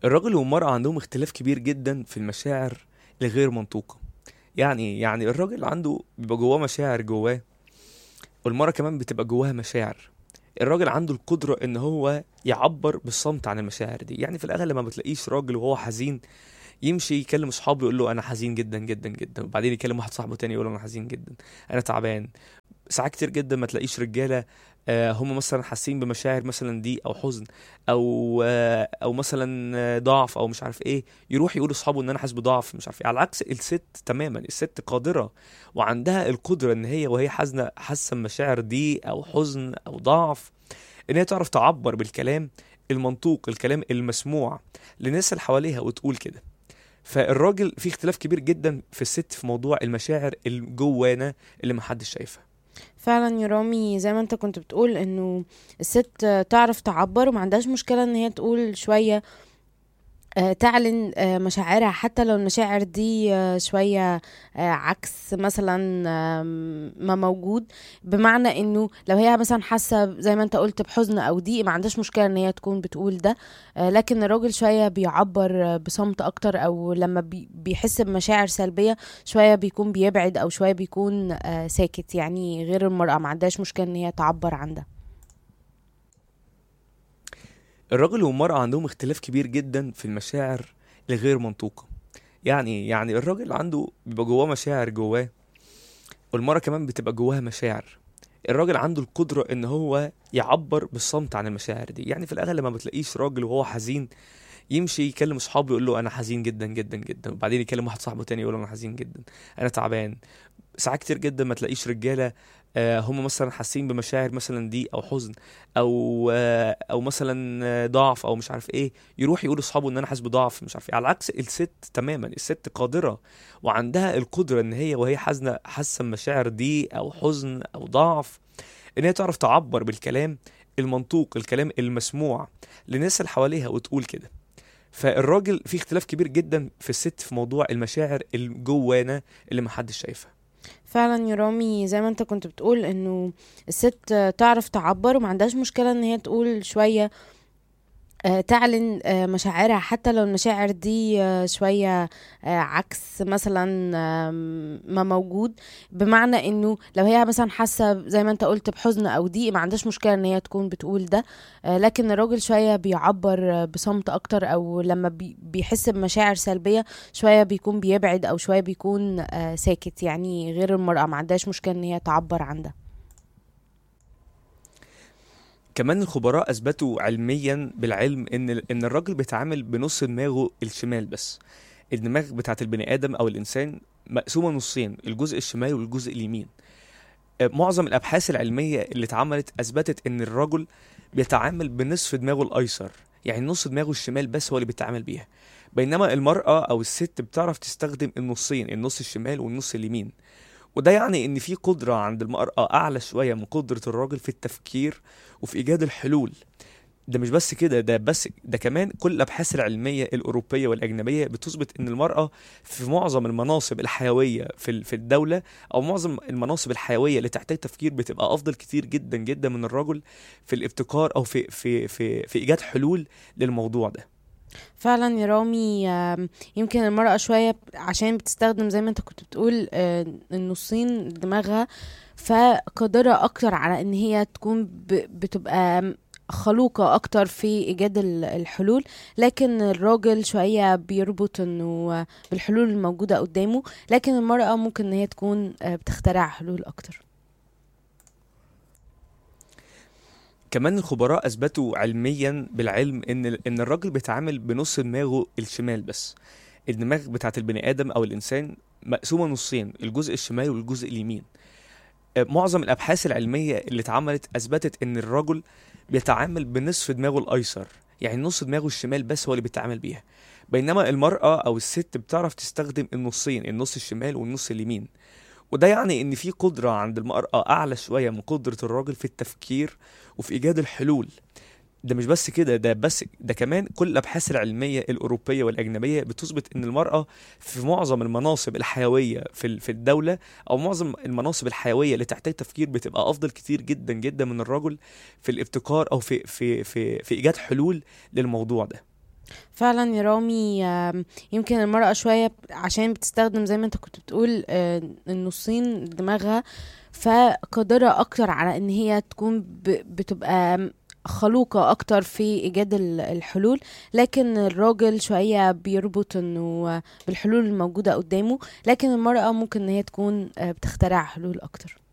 الراجل والمرأة عندهم اختلاف كبير جدا في المشاعر الغير منطوقة يعني يعني الراجل عنده بيبقى جواه مشاعر جواه والمرأة كمان بتبقى جواها مشاعر الراجل عنده القدرة ان هو يعبر بالصمت عن المشاعر دي يعني في الاغلب لما بتلاقيش راجل وهو حزين يمشي يكلم اصحابه يقول له انا حزين جدا جدا جدا وبعدين يكلم واحد صاحبه تاني يقول له انا حزين جدا انا تعبان ساعات كتير جدا ما تلاقيش رجاله آه، هم مثلا حاسين بمشاعر مثلا دي او حزن او آه، او مثلا آه، ضعف او مش عارف ايه يروح يقول لاصحابه ان انا حاسس بضعف مش عارف ايه على عكس الست تماما الست قادره وعندها القدره ان هي وهي حزنه حاسه بمشاعر دي او حزن او ضعف ان هي تعرف تعبر بالكلام المنطوق الكلام المسموع للناس اللي حواليها وتقول كده فالراجل في اختلاف كبير جدا في الست في موضوع المشاعر الجوانا اللي محدش شايفها فعلا يا رامي زي ما انت كنت بتقول انه الست تعرف تعبر وما عندهاش مشكلة ان هي تقول شوية آه، تعلن آه، مشاعرها حتى لو المشاعر دي آه، شوية عكس مثلا ما موجود بمعنى انه لو هي مثلا حاسة زي ما انت قلت بحزن او ضيق ما عندهاش مشكلة ان هي تكون بتقول ده لكن الراجل شوية بيعبر بصمت اكتر او لما بيحس بمشاعر سلبية شوية بيكون بيبعد او شوية بيكون ساكت يعني غير المرأة ما عندهاش مشكلة ان هي تعبر عن ده الراجل والمرأة عندهم اختلاف كبير جدا في المشاعر الغير منطوقة يعني يعني الراجل عنده بيبقى جواه مشاعر جواه والمرأة كمان بتبقى جواها مشاعر الراجل عنده القدرة ان هو يعبر بالصمت عن المشاعر دي يعني في الاغلب لما بتلاقيش راجل وهو حزين يمشي يكلم اصحابه يقول له انا حزين جدا جدا جدا وبعدين يكلم واحد صاحبه تاني يقول له انا حزين جدا انا تعبان ساعات كتير جدا ما تلاقيش رجاله آه، هم مثلا حاسين بمشاعر مثلا دي او حزن او آه، او مثلا آه، ضعف او مش عارف ايه يروح يقول لاصحابه ان انا حاسس بضعف مش عارف ايه على عكس الست تماما الست قادره وعندها القدره ان هي وهي حزنه حاسه بمشاعر دي او حزن او ضعف ان هي تعرف تعبر بالكلام المنطوق الكلام المسموع للناس اللي حواليها وتقول كده فالراجل في اختلاف كبير جدا في الست في موضوع المشاعر الجوانا اللي محدش شايفها فعلا يا رامي زي ما انت كنت بتقول انه الست تعرف تعبر وما عندهاش مشكلة ان هي تقول شوية آه، تعلن آه، مشاعرها حتى لو المشاعر دي آه، شوية عكس مثلا ما موجود بمعنى انه لو هي مثلا حاسة زي ما انت قلت بحزن او ضيق ما عندهاش مشكلة ان هي تكون بتقول ده لكن الراجل شوية بيعبر بصمت اكتر او لما بيحس بمشاعر سلبية شوية بيكون بيبعد او شوية بيكون ساكت يعني غير المرأة ما عندهاش مشكلة ان هي تعبر عن ده كمان الخبراء اثبتوا علميا بالعلم ان ان الراجل بيتعامل بنص دماغه الشمال بس الدماغ بتاعت البني ادم او الانسان مقسومه نصين الجزء الشمالي والجزء اليمين آه، معظم الابحاث العلميه اللي اتعملت اثبتت ان الرجل بيتعامل بنصف دماغه الايسر يعني نص دماغه الشمال بس هو اللي بيتعامل بيها بينما المرأة أو الست بتعرف تستخدم النصين النص الشمال والنص اليمين وده يعني ان في قدرة عند المرأة اعلى شوية من قدرة الراجل في التفكير وفي ايجاد الحلول ده مش بس كده ده بس ده كمان كل الابحاث العلميه الاوروبيه والاجنبيه بتثبت ان المراه في معظم المناصب الحيويه في في الدوله او معظم المناصب الحيويه اللي تحتاج تفكير بتبقى افضل كتير جدا جدا من الرجل في الابتكار او في في في في ايجاد حلول للموضوع ده فعلا يا رامي يمكن المرأة شوية عشان بتستخدم زي ما انت كنت بتقول آه، النصين دماغها فقادرة أكتر على إن هي تكون بتبقى خلوقة أكتر في إيجاد الحلول لكن الراجل شوية بيربط إنه بالحلول الموجودة قدامه لكن المرأة ممكن إن هي تكون آه، بتخترع حلول أكتر كمان الخبراء اثبتوا علميا بالعلم ان ان الراجل بيتعامل بنص دماغه الشمال بس الدماغ بتاعت البني ادم او الانسان مقسومه نصين الجزء الشمالي والجزء اليمين آه، معظم الابحاث العلميه اللي اتعملت اثبتت ان الرجل بيتعامل بنصف دماغه الايسر يعني نص دماغه الشمال بس هو اللي بيتعامل بيها بينما المرأة أو الست بتعرف تستخدم النصين النص الشمال والنص اليمين وده يعني ان في قدره عند المراه اعلى شويه من قدره الراجل في التفكير وفي ايجاد الحلول ده مش بس كده ده بس ده كمان كل الابحاث العلميه الاوروبيه والاجنبيه بتثبت ان المراه في معظم المناصب الحيويه في في الدوله او معظم المناصب الحيويه اللي تحتاج تفكير بتبقى افضل كتير جدا جدا من الرجل في الابتكار او في في في في ايجاد حلول للموضوع ده فعلا يا رامي آم، يمكن المرأة شوية عشان بتستخدم زي ما انت كنت بتقول آه، النصين دماغها فقادرة أكتر على إن هي تكون ب- بتبقى خلوقة أكتر في إيجاد ال- الحلول لكن الراجل شوية بيربط إنه بالحلول الموجودة قدامه لكن المرأة ممكن إن هي تكون آه، بتخترع حلول أكتر